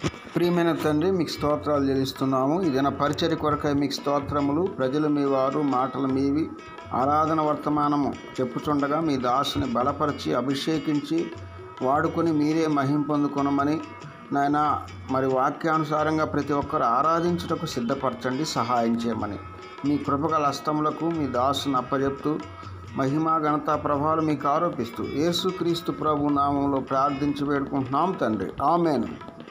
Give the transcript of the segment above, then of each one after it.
ప్రియమైన తండ్రి మీకు స్తోత్రాలు చెల్లిస్తున్నాము ఇదిన పరిచర్య కొరకై మీకు స్తోత్రములు ప్రజలు మీ వారు మాటలు మీవి ఆరాధన వర్తమానము చెప్పుచుండగా మీ దాసుని బలపరిచి అభిషేకించి వాడుకొని మీరే మహిం పొందుకొనమని నాయన మరి వాక్యానుసారంగా ప్రతి ఒక్కరు ఆరాధించుటకు సిద్ధపరచండి సహాయం చేయమని మీ కృపగల హస్తములకు మీ దాసుని అప్పచెప్తూ మహిమా ఘనత ప్రభావాలు మీకు ఆరోపిస్తూ యేసుక్రీస్తు ప్రభు నామంలో ప్రార్థించి వేడుకుంటున్నాం తండ్రి ఆమెన్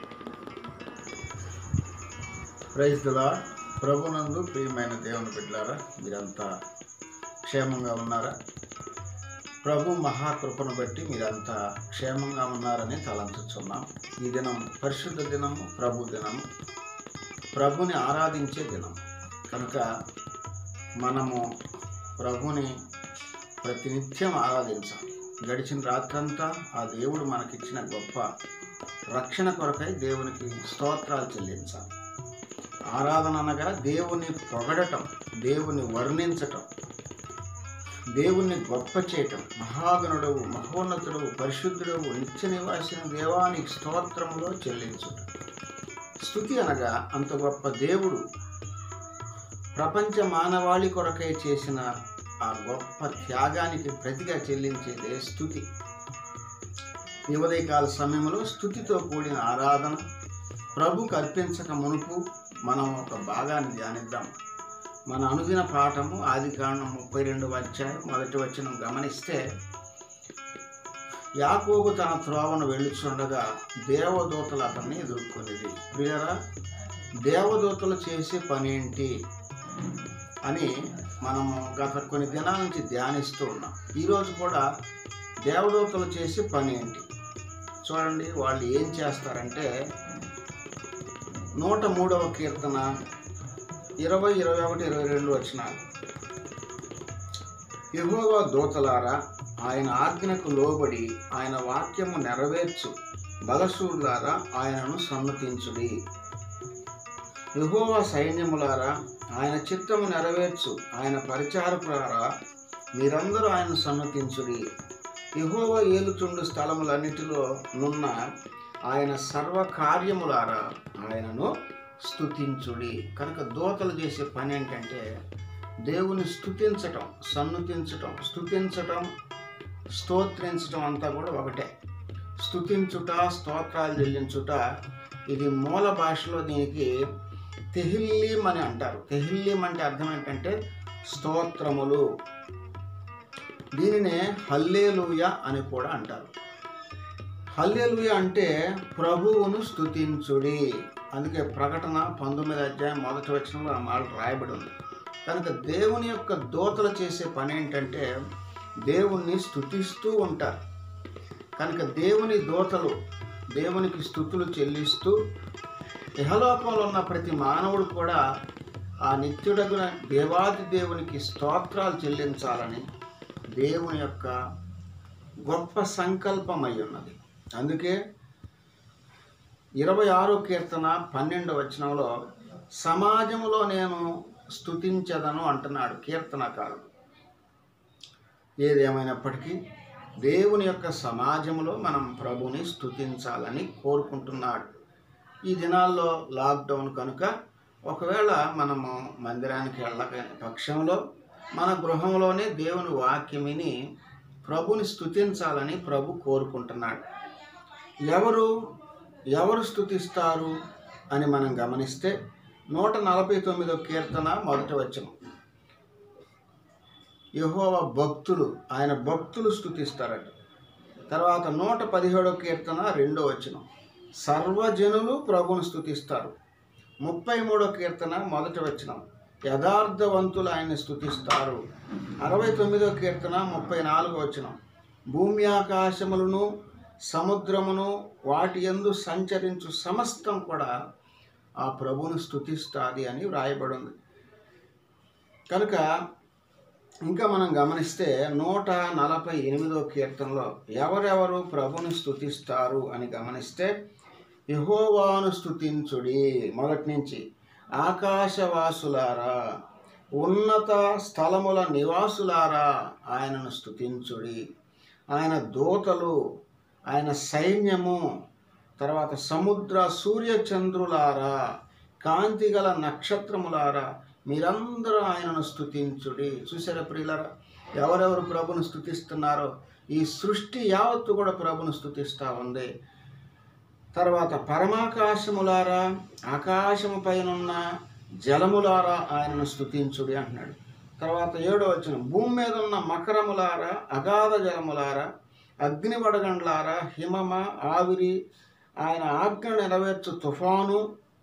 ప్రైజ్ దులా ప్రభునందు ప్రియమైన దేవుని బిడ్డలారా మీరంతా క్షేమంగా ఉన్నారా ప్రభు మహాకృపను బట్టి మీరంతా క్షేమంగా ఉన్నారని తలంచుచున్నాం ఈ దినం పరిశుద్ధ దినము ప్రభు దినము ప్రభుని ఆరాధించే దినం కనుక మనము ప్రభుని ప్రతినిత్యం ఆరాధించాలి గడిచిన రాత్రంతా ఆ దేవుడు మనకిచ్చిన గొప్ప రక్షణ కొరకై దేవునికి స్తోత్రాలు చెల్లించాలి ఆరాధన అనగా దేవుని పొగడటం దేవుని వర్ణించటం దేవుణ్ణి గొప్ప చేయటం మహాగణుడవు మహోన్నతుడవు పరిశుద్ధుడవు నిత్య నివాసిన దేవానికి స్తోత్రములో చెల్లించుట స్థుతి అనగా అంత గొప్ప దేవుడు ప్రపంచ మానవాళి కొరకై చేసిన ఆ గొప్ప త్యాగానికి ప్రతిగా చెల్లించేదే స్థుతి ఈ ఉదయకాల సమయంలో స్థుతితో కూడిన ఆరాధన ప్రభుకు అర్పించక మునుపు మనం ఒక భాగాన్ని ధ్యానిద్దాం మన అనుదిన పాఠము ఆది కాండం ముప్పై రెండవ అధ్యాయం మొదటి వచనం గమనిస్తే యాకోబు తన త్రోవను వెళ్ళుచుండగా దేవదూతలు అతన్ని ఎదుర్కొనేది ప్రియరా దేవదూతలు చేసే పని ఏంటి అని మనము గత కొన్ని దినాల నుంచి ధ్యానిస్తూ ఉన్నాం ఈరోజు కూడా దేవదూతలు చేసే పని ఏంటి చూడండి వాళ్ళు ఏం చేస్తారంటే నూట మూడవ కీర్తన ఇరవై ఇరవై ఒకటి ఇరవై రెండు వచ్చినాలు యహోవా దూతలారా ఆయన ఆజ్ఞకు లోబడి ఆయన వాక్యము నెరవేర్చు బలశూరులారా ఆయనను సమ్మతించుడి యహోవా సైన్యములారా ఆయన చిత్తము నెరవేర్చు ఆయన పరిచారకులారా మీరందరూ ఆయన సన్నతించుడి యహోవ ఏలుచుండు స్థలములన్నిటిలో నున్న ఆయన సర్వ కార్యములారా ఆయనను స్తుతించుడి కనుక దూతలు చేసే పని ఏంటంటే దేవుని స్తుతించటం సన్నుతించటం స్తుతించటం స్తోత్రించటం అంతా కూడా ఒకటే స్తుతించుట స్తోత్రాలు చెల్లించుట ఇది మూల భాషలో దీనికి తెహిల్లీం అని అంటారు తెహిల్లీం అంటే అర్థం ఏంటంటే స్తోత్రములు దీనినే హల్లేలుయ అని కూడా అంటారు హల్లేలుయ అంటే ప్రభువును స్తుతించుడి అందుకే ప్రకటన పంతొమ్మిది అధ్యాయం మొదటి వచనంలో ఆ మాట రాయబడి ఉంది కనుక దేవుని యొక్క దోతలు చేసే పని ఏంటంటే దేవుణ్ణి స్తుతిస్తూ ఉంటారు కనుక దేవుని దోతలు దేవునికి స్థుతులు చెల్లిస్తూ ఇహలోకంలో ఉన్న ప్రతి మానవుడు కూడా ఆ నిత్యుడగున దేవాది దేవునికి స్తోత్రాలు చెల్లించాలని దేవుని యొక్క గొప్ప సంకల్పమై ఉన్నది అందుకే ఇరవై ఆరో కీర్తన పన్నెండు వచనంలో సమాజంలో నేను స్తుతించదను అంటున్నాడు కీర్తనకారుడు ఏదేమైనప్పటికీ దేవుని యొక్క సమాజంలో మనం ప్రభుని స్తుతించాలని కోరుకుంటున్నాడు ఈ దినాల్లో లాక్డౌన్ కనుక ఒకవేళ మనము మందిరానికి వెళ్ళక పక్షంలో మన గృహంలోనే దేవుని వాక్యం విని ప్రభుని స్తుతించాలని ప్రభు కోరుకుంటున్నాడు ఎవరు ఎవరు స్తుతిస్తారు అని మనం గమనిస్తే నూట నలభై తొమ్మిదో కీర్తన మొదటి వచనం యహోవ భక్తులు ఆయన భక్తులు స్తుతిస్తారట తర్వాత నూట పదిహేడో కీర్తన రెండో వచనం సర్వజనులు ప్రభుని స్తుతిస్తారు ముప్పై మూడో కీర్తన మొదటి వచనం యథార్థవంతులు ఆయన్ని స్తుతిస్తారు అరవై తొమ్మిదో కీర్తన ముప్పై నాలుగో వచనం భూమి ఆకాశములను సముద్రమును వాటి యందు సంచరించు సమస్తం కూడా ఆ ప్రభువును స్తుతిస్తుంది అని వ్రాయబడి ఉంది కనుక ఇంకా మనం గమనిస్తే నూట నలభై ఎనిమిదో కీర్తనలో ఎవరెవరు ప్రభుని స్తుతిస్తారు అని గమనిస్తే యహోవాను స్తుతించుడి మొదటి నుంచి ఆకాశవాసులారా ఉన్నత స్థలముల నివాసులారా ఆయనను స్తుతించుడి ఆయన దూతలు ఆయన సైన్యము తర్వాత సముద్ర సూర్య చంద్రులారా కాంతి గల నక్షత్రములారా మీరందరూ ఆయనను స్తుతించుడి చూసారా ప్రియులారా ఎవరెవరు ప్రభును స్తుతిస్తున్నారో ఈ సృష్టి యావత్తు కూడా ప్రభును స్తుతిస్తూ ఉంది తర్వాత పరమాకాశములారా ఆకాశము పైనున్న జలములారా ఆయనను స్తుతించుడి అంటున్నాడు తర్వాత ఏడో వచ్చిన భూమి మీద ఉన్న మకరములారా అగాధ జలములారా అగ్ని వడగండ్లారా హిమమ ఆవిరి ఆయన ఆజ్ఞ నెరవేర్చు తుఫాను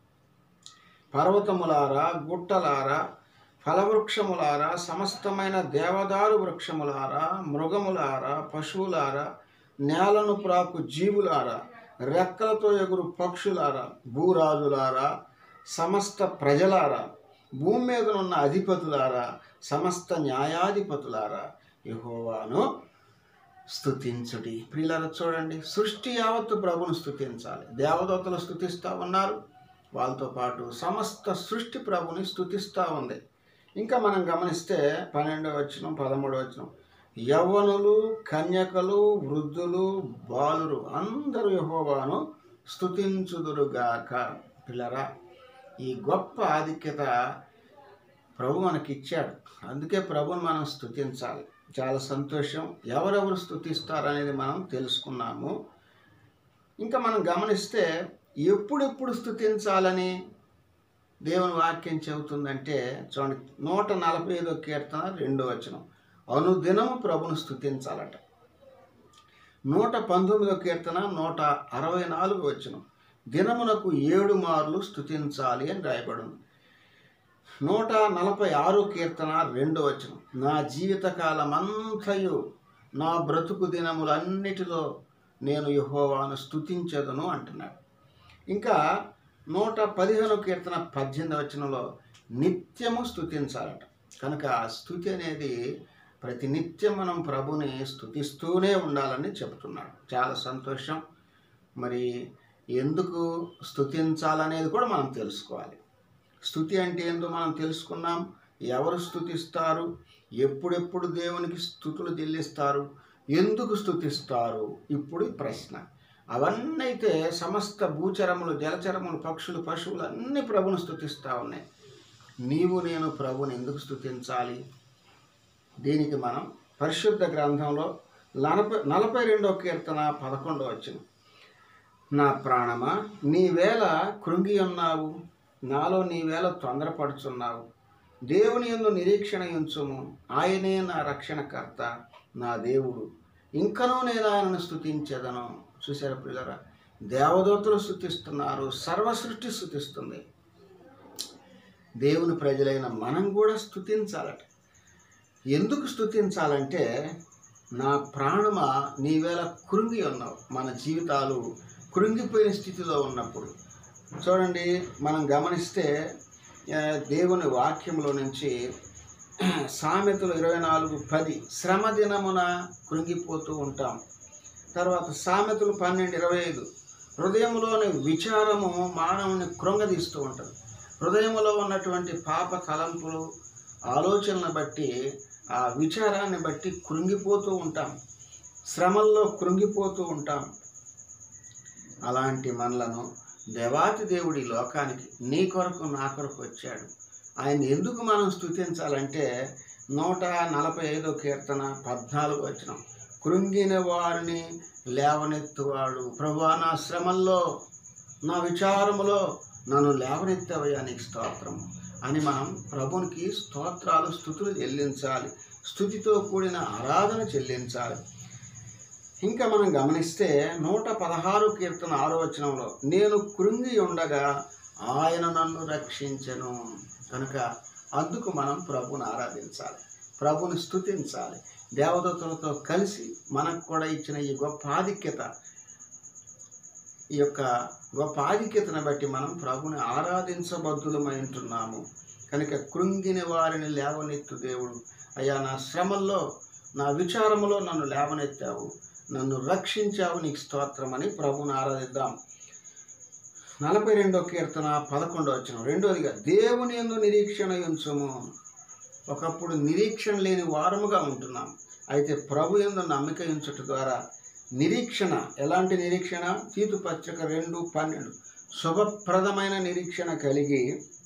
పర్వతములారా గుట్టలారా ఫలవృక్షములారా సమస్తమైన దేవదారు వృక్షములారా మృగములారా పశువులారా నేలను ప్రాకు జీవులారా రెక్కలతో ఎగురు పక్షులారా భూరాజులారా సమస్త ప్రజలారా భూమి మీద ఉన్న అధిపతులారా సమస్త న్యాయాధిపతులారా యెహోవాను స్తుతించుడి ప్రియులారా చూడండి సృష్టి యావత్తు ప్రభును స్తుతించాలి దేవదూతలు స్తుతిస్తూ ఉన్నారు వాళ్ళతో పాటు సమస్త సృష్టి ప్రభుని స్తుతిస్తూ ఉంది ఇంకా మనం గమనిస్తే పన్నెండవ వచనం పదమూడవ వచనం యవ్వనులు కన్యకలు వృద్ధులు బాలురు అందరూ యహోవాను స్తుతించుదురుగాక పిల్లరా ఈ గొప్ప ఆధిక్యత ప్రభు మనకి ఇచ్చాడు అందుకే ప్రభుని మనం స్తుతించాలి చాలా సంతోషం ఎవరెవరు స్తుతిస్తారనేది మనం తెలుసుకున్నాము ఇంకా మనం గమనిస్తే ఎప్పుడెప్పుడు స్తుతించాలని దేవుని వాక్యం చెబుతుందంటే చూడండి నూట నలభై ఐదో కీర్తన రెండో వచనం అనుదినము ప్రభును స్తుతించాలట నూట పంతొమ్మిదో కీర్తన నూట అరవై నాలుగు వచనం దినమునకు ఏడు మార్లు స్తుతించాలి అని రాయబడింది నూట నలభై ఆరు కీర్తన రెండో వచనం నా జీవితకాలమంతయు నా బ్రతుకు దినములన్నిటిలో నేను యహోవాను స్తుతించదను అంటున్నాడు ఇంకా నూట పదిహేను కీర్తన పద్దెనిమిది వచనంలో నిత్యము స్తుతించాలట కనుక ఆ స్థుతి అనేది ప్రతి నిత్యం మనం ప్రభుని స్తుతిస్తూనే ఉండాలని చెబుతున్నాడు చాలా సంతోషం మరి ఎందుకు స్తుతించాలనేది కూడా మనం తెలుసుకోవాలి స్థుతి అంటే ఏందో మనం తెలుసుకున్నాం ఎవరు స్థుతిస్తారు ఎప్పుడెప్పుడు దేవునికి స్థుతులు చెల్లిస్తారు ఎందుకు స్థుతిస్తారు ఇప్పుడు ఈ ప్రశ్న అవన్నీ అయితే సమస్త భూచరములు జలచరములు పక్షులు పశువులు అన్ని ప్రభుని స్థుతిస్తూ ఉన్నాయి నీవు నేను ప్రభుని ఎందుకు స్థుతించాలి దీనికి మనం పరిశుద్ధ గ్రంథంలో నలభై నలభై రెండో కీర్తన పదకొండో వచ్చిన నా ప్రాణమా నీవేళ కృంగి ఉన్నావు నాలో నీవేళ తొందరపడుచున్నావు దేవుని యందు నిరీక్షణ ఉంచుము ఆయనే నా రక్షణకర్త నా దేవుడు ఇంకనూ నేను ఆయనను స్థుతించదను చూసారా పిల్లరా దేవదూతలు స్థుతిస్తున్నారు సర్వ సృష్టి స్థుతిస్తుంది దేవుని ప్రజలైన మనం కూడా స్థుతించాలట ఎందుకు స్థుతించాలంటే నా ప్రాణమా నీవేళ కృంగి ఉన్నావు మన జీవితాలు కృంగిపోయిన స్థితిలో ఉన్నప్పుడు చూడండి మనం గమనిస్తే ఆ, దేవుని వాక్యంలో నుంచి సామెతలు ఇరవై నాలుగు పది శ్రమ దినమున కృంగిపోతూ ఉంటాం తర్వాత సామెతలు పన్నెండు ఇరవై ఐదు హృదయంలోని విచారము మానవుని కృంగదీస్తూ ఉంటుంది హృదయంలో ఉన్నటువంటి పాప తలంపులు ఆలోచనలను బట్టి ఆ విచారాన్ని బట్టి కృంగిపోతూ ఉంటాం శ్రమల్లో కృంగిపోతూ ఉంటాం అలాంటి మనలను దేవాతి దేవుడి లోకానికి నీ కొరకు నా కొరకు వచ్చాడు ఆయన ఎందుకు మనం స్థుతించాలంటే నూట నలభై ఐదో కీర్తన పద్నాలుగు వచ్చిన కృంగిన వారిని లేవనెత్తువాడు ప్రభా నా శ్రమల్లో నా విచారములో నన్ను లేవనెత్తవయ్యా నీకు స్తోత్రము అని మనం ప్రభునికి స్తోత్రాలు స్థుతులు చెల్లించాలి స్థుతితో కూడిన ఆరాధన చెల్లించాలి ఇంకా మనం గమనిస్తే నూట పదహారు కీర్తన ఆరో వచనంలో నేను కృంగి ఉండగా ఆయన నన్ను రక్షించను కనుక అందుకు మనం ప్రభుని ఆరాధించాలి ప్రభుని స్థుతించాలి దేవదూతలతో కలిసి మనకు కూడా ఇచ్చిన ఈ గొప్ప ఆధిక్యత ఈ యొక్క గొప్ప ఆధిక్యతను బట్టి మనం ప్రభుని ఆరాధించబద్దులమై ఉంటున్నాము కనుక కృంగిన వారిని లేవనెత్తు దేవుడు అయ్యా నా శ్రమల్లో నా విచారములో నన్ను లేవనెత్తావు నన్ను రక్షించావు నీకు స్తోత్రం అని ప్రభుని ఆరాధిద్దాం నలభై రెండో కీర్తన పదకొండో వచ్చిన రెండోదిగా దేవుని ఎందు నిరీక్షణ ఉంచుము ఒకప్పుడు నిరీక్షణ లేని వారముగా ఉంటున్నాం అయితే ప్రభు ఎందు నమ్మిక ఉంచుట ద్వారా నిరీక్షణ ఎలాంటి నిరీక్షణ తీతు పత్రిక రెండు పన్నెండు శుభప్రదమైన నిరీక్షణ కలిగి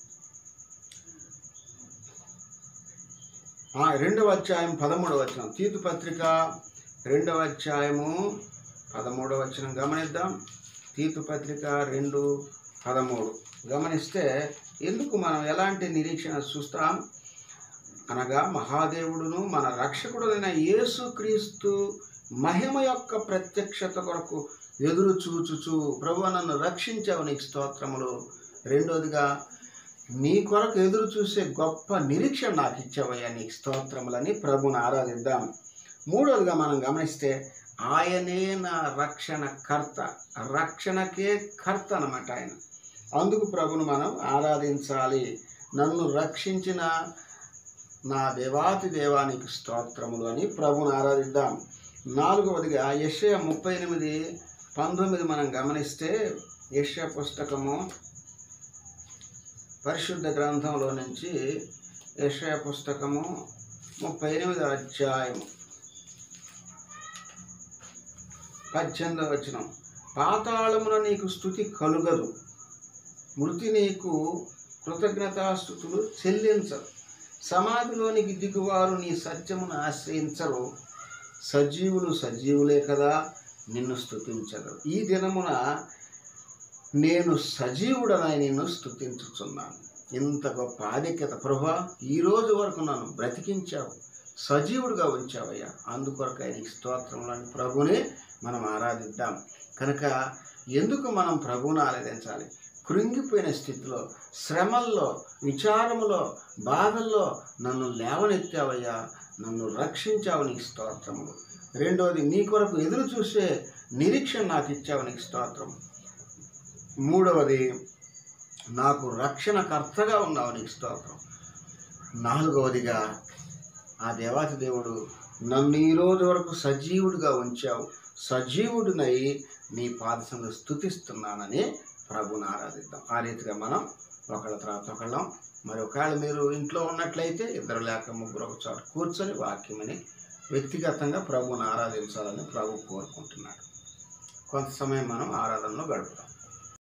ఆ, రెండవ అధ్యాయం పదమూడవ వచనం తీతు పత్రిక రెండవ అధ్యాయము పదమూడవ వచనం గమనిద్దాం తీతు పత్రిక రెండు పదమూడు గమనిస్తే ఎందుకు మనం ఎలాంటి నిరీక్షణ చూస్తాం అనగా మహాదేవుడును మన రక్షకుడునైన యేసుక్రీస్తు మహిమ యొక్క ప్రత్యక్షత కొరకు ఎదురు చూచుచు ప్రభు నన్ను రక్షించావు నీకు స్తోత్రములు రెండోదిగా నీ కొరకు ఎదురు చూసే గొప్ప నిరీక్షణ నాకు ఇచ్చావయ్యా నీకు స్తోత్రములని ప్రభుని ఆరాధిద్దాం మూడోదిగా మనం గమనిస్తే ఆయనే నా రక్షణ కర్త రక్షణకే కర్త అన్నమాట ఆయన అందుకు ప్రభును మనం ఆరాధించాలి నన్ను రక్షించిన నా దేవాతి దేవానికి స్తోత్రములు అని ప్రభుని ఆరాధిద్దాం నాలుగవదిగా యెషయా ముప్పై ఎనిమిది పంతొమ్మిది మనం గమనిస్తే యెషయా పుస్తకము పరిశుద్ధ గ్రంథంలో నుంచి యెషయా పుస్తకము ముప్పై ఎనిమిది అధ్యాయము పద్దెనిమిదవ వచనం పాతాళమున నీకు స్థుతి కలుగదు మృతి నీకు కృతజ్ఞతాస్థుతులు చెల్లించరు సమాధిలోనికి దిగువారు నీ సత్యమును ఆశ్రయించరు సజీవులు సజీవులే కదా నిన్ను స్తుతించరు ఈ దినమున నేను సజీవుడనై నిన్ను స్తుతించుచున్నాను ఇంత గొప్ప ఆధిక్యత ప్రభా ఈ రోజు వరకు నన్ను బ్రతికించావు సజీవుడిగా ఉంచావయ్యా అందుకొరకై నీకు స్తోత్రములని ప్రభుని మనం ఆరాధిద్దాం కనుక ఎందుకు మనం ప్రభువుని ఆరాధించాలి కృంగిపోయిన స్థితిలో శ్రమల్లో విచారములో బాధల్లో నన్ను లేవనెత్తావయ్యా నన్ను రక్షించావు నీకు స్తోత్రములు రెండోది నీ కొరకు ఎదురు చూసే నిరీక్షణ నాకు ఇచ్చావు నీకు స్తోత్రం మూడవది నాకు రక్షణకర్తగా ఉన్నావు నీకు స్తోత్రం నాలుగవదిగా ఆ దేవాతి దేవుడు నన్ను ఈ రోజు వరకు సజీవుడిగా ఉంచావు సజీవుడినై నీ పాదశంలో స్థుతిస్తున్నానని ప్రభుని ఆరాధిద్దాం ఆ రీతిగా మనం ఒకళ్ళ తర్వాత ఒకళ్ళం మరి ఒకవేళ మీరు ఇంట్లో ఉన్నట్లయితే ఇద్దరు లేక ముగ్గురు ఒక చోట కూర్చొని వాక్యమని వ్యక్తిగతంగా ప్రభుని ఆరాధించాలని ప్రభు కోరుకుంటున్నాడు కొంత సమయం మనం ఆరాధనలో గడుపుతాం